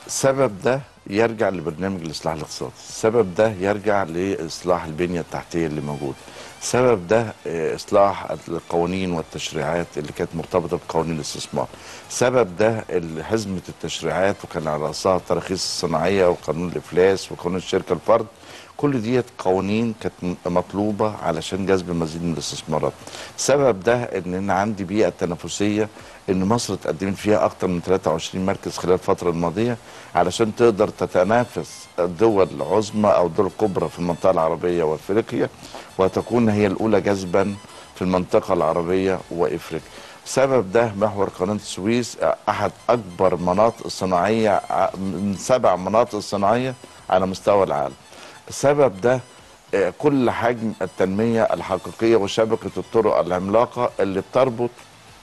السبب ده يرجع لبرنامج الاصلاح الاقتصادي السبب ده يرجع لاصلاح البنيه التحتيه اللي موجوده السبب ده آه، اصلاح القوانين والتشريعات اللي كانت مرتبطه بقوانين الاستثمار السبب ده ال- حزمه التشريعات وكان على راسها التراخيص الصناعيه وقانون الافلاس وقانون الشركه الفرد كل ديت قوانين كانت م- مطلوبه علشان جذب مزيد من الاستثمارات السبب ده ان انا عندي بيئه تنافسيه ان مصر اتقدمت فيها اكتر من 23 مركز خلال الفتره الماضيه علشان تقدر تتنافس الدول العظمى او الدول الكبرى في المنطقه العربيه وافريقيا وتكون هي الاولى جذبا في المنطقه العربيه وافريقيا سبب ده محور قناه السويس احد اكبر مناطق الصناعيه ع- من سبع مناطق صناعيه على مستوى العالم السبب ده آه، كل حجم التنميه الحقيقيه وشبكه الطرق العملاقه اللي بتربط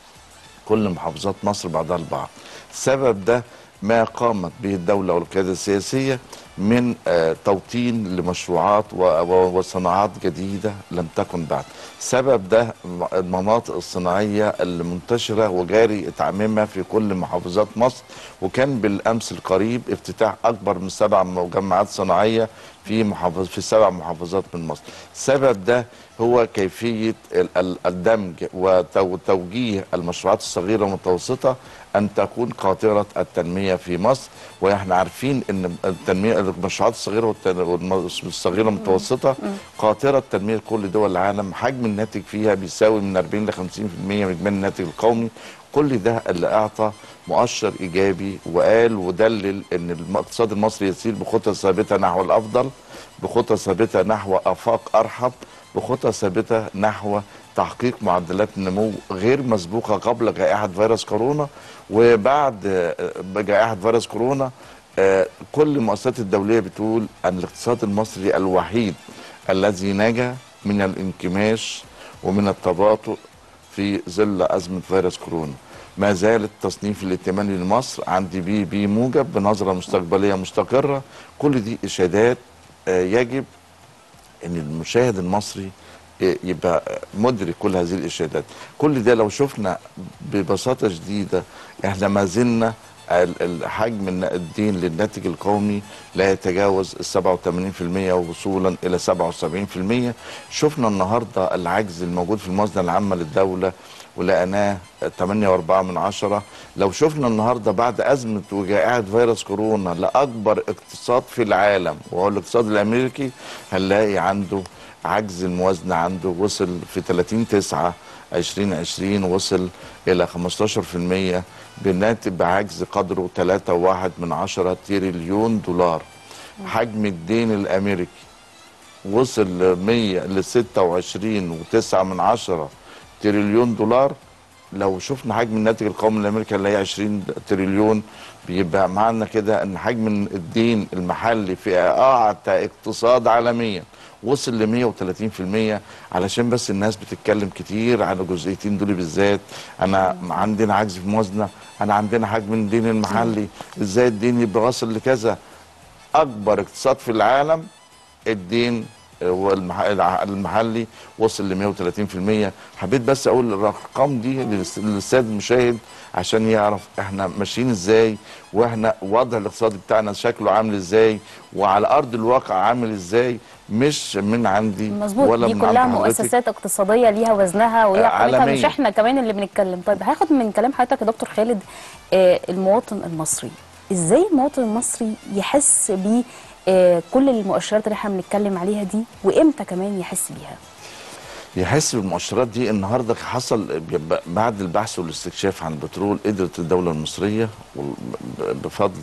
كل محافظات مصر بعضها البعض السبب ده ما قامت به الدولة والقيادة السياسية من آه، توطين لمشروعات و- و- وصناعات جديدة لم تكن بعد السبب ده م- المناطق الصناعية اللي منتشرة وجاري تعميمها في كل محافظات مصر وكان بالأمس القريب افتتاح أكبر من سبع مجمعات صناعية في محافظ في سبع محافظات من مصر السبب ده هو كيفية ال- ال- الدمج وتوجيه المشروعات الصغيرة والمتوسطة أن تكون قاطرة التنمية في مصر وإحنا عارفين أن التنمية المشروعات الصغيرة والتن- والم- الصغيرة والمتوسطة قاطرة تنمية كل دول العالم حجم الناتج فيها بيساوي من 40 ل 50% من إجمالي الناتج القومي كل ده اللي أعطى مؤشر إيجابي وقال ودلل أن الاقتصاد المصري يسير بخطى ثابتة نحو الأفضل بخطى ثابتة نحو آفاق أرحب بخطى ثابتة نحو تحقيق معدلات نمو غير مسبوقة قبل جائحة فيروس كورونا وبعد آه، جائحة فيروس كورونا آه، كل المؤسسات الدولية بتقول أن الاقتصاد المصري الوحيد الذي نجا من الانكماش ومن التباطؤ في ظل أزمة فيروس كورونا ما زال التصنيف الائتماني لمصر عندي بي بي موجب بنظرة مستقبلية مستقرة كل دي إشادات آه، يجب ان المشاهد المصري يبقى مدرك كل هذه الاشادات كل ده لو شفنا ببساطه شديده احنا ما زلنا ال- ال- حجم الن- الدين للناتج القومي لا يتجاوز ال 87% وصولا الى 77% شفنا النهارده العجز الموجود في الموازنه العامه للدوله ولقيناه 8.4 من عشرة لو شفنا النهارده بعد ازمه وجائحه فيروس كورونا لاكبر اقتصاد في العالم وهو الاقتصاد الامريكي هنلاقي عنده عجز الموازنه عنده وصل في 30 9 2020 وصل الى 15% بالناتج بعجز قدره 3.1 من عشرة تريليون دولار حجم الدين الامريكي وصل ل 100 ل 26 و9 من عشرة تريليون دولار لو شفنا حجم الناتج القومي الامريكي اللي هي 20 تريليون بيبقى معنا كده ان حجم الدين المحلي في اعتى اقتصاد عالميا وصل ل 130% علشان بس الناس بتتكلم كتير عن الجزئيتين دول بالذات انا عندنا عجز في الموازنه انا عندنا حجم الدين المحلي ازاي الدين يبقى واصل لكذا اكبر اقتصاد في العالم الدين والمح- المحلي وصل ل 130% حبيت بس اقول الارقام دي للس- للسيد المشاهد عشان يعرف احنا ماشيين ازاي واحنا وضع الاقتصادي بتاعنا شكله عامل ازاي وعلى ارض الواقع عامل ازاي مش من عندي مظبوط ولا دي من كلها عند حضرتك. مؤسسات اقتصاديه ليها وزنها وليها آه، قيمتها مش عالمية. احنا كمان اللي بنتكلم طيب هاخد من كلام حضرتك يا دكتور خالد آه المواطن المصري ازاي المواطن المصري يحس ب آه كل المؤشرات اللي احنا بنتكلم عليها دي وامتى كمان يحس بيها يحس بالمؤشرات دي النهارده حصل ب- بعد البحث والاستكشاف عن البترول قدرت الدوله المصريه وال- ب- بفضل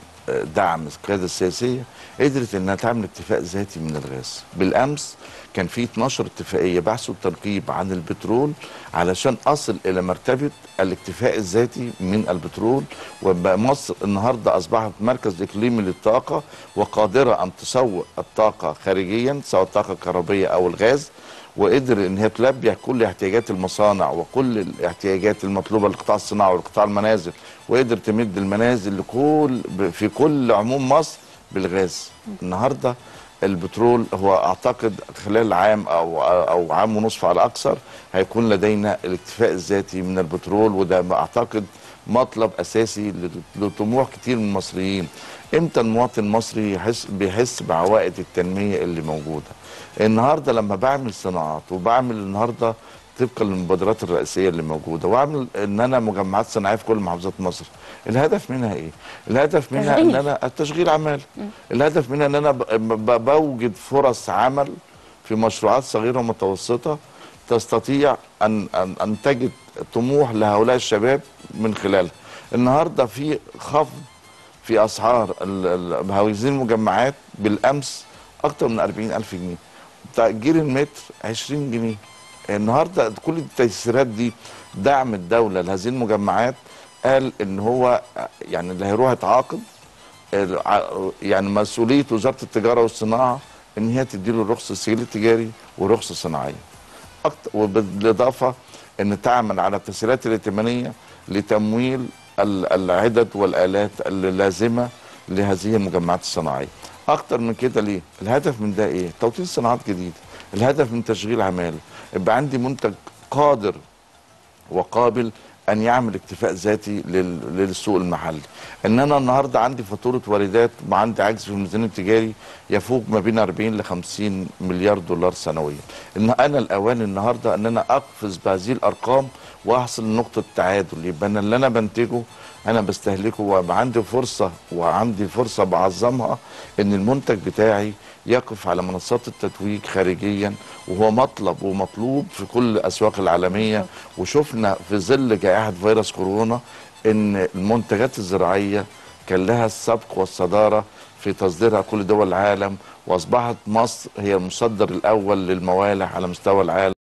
دعم القياده السياسيه قدرت انها تعمل اكتفاء ذاتي من الغاز بالامس كان في 12 اتفاقيه بحث وتركيب عن البترول علشان اصل الى مرتبه الاكتفاء الذاتي من البترول وبقى مصر النهارده اصبحت مركز اقليمي للطاقه وقادره ان تسوق الطاقه خارجيا سواء الطاقه الكهربائيه او الغاز وقدر ان هي تلبي كل احتياجات المصانع وكل الاحتياجات المطلوبه للقطاع الصناعي ولقطاع المنازل وقدر تمد المنازل لكل في كل عموم مصر بالغاز النهارده البترول هو اعتقد خلال عام او او عام ونصف على اكثر هيكون لدينا الاكتفاء الذاتي من البترول وده ما اعتقد مطلب اساسي لل- لطموح كتير من المصريين امتى المواطن المصري يحس بيحس بعوائد التنميه اللي موجوده النهارده لما بعمل صناعات وبعمل النهارده طبقا للمبادرات الرئيسيه اللي موجوده واعمل ان انا مجمعات صناعيه في كل محافظات مصر الهدف منها ايه الهدف منها ان تشغيل. انا التشغيل عمال الهدف منها ان انا ب- ب- بوجد فرص عمل في مشروعات صغيره ومتوسطه تستطيع ان ان ان تجد طموح لهؤلاء الشباب من خلالها النهارده في خفض في اسعار ال- ال- هوازين المجمعات بالامس اكتر من 40 الف جنيه تاجير المتر 20 جنيه النهارده كل التيسيرات دي دعم الدوله لهذه المجمعات قال ان هو يعني اللي هيروح يتعاقد الع- يعني مسؤوليه وزاره التجاره والصناعه ان هي تديله رخصه السجل التجاري ورخصه صناعيه أكتر وبالاضافه ان تعمل على التسهيلات الائتمانيه لتمويل ال- العدد والالات اللازمه لهذه المجمعات الصناعيه. اكتر من كده ليه؟ الهدف من ده ايه؟ توطين صناعات جديده. الهدف من تشغيل عماله. يبقى عندي منتج قادر وقابل ان يعمل اكتفاء ذاتي لل- للسوق المحلي ان انا النهارده عندي فاتوره واردات وعندي عجز في الميزان التجاري يفوق ما بين 40 ل 50 مليار دولار سنويا ان انا الاوان النهارده ان انا اقفز بهذه الارقام واحصل نقطه تعادل يبقى انا اللي انا بنتجه انا بستهلكه ويبقى عندي فرصه وعندي فرصه بعظمها ان المنتج بتاعي يقف على منصات التتويج خارجيا وهو مطلب ومطلوب في كل الاسواق العالميه وشفنا في ظل جائحه فيروس كورونا ان المنتجات الزراعيه كان لها السبق والصداره في تصديرها كل دول العالم واصبحت مصر هي المصدر الاول للموالح على مستوى العالم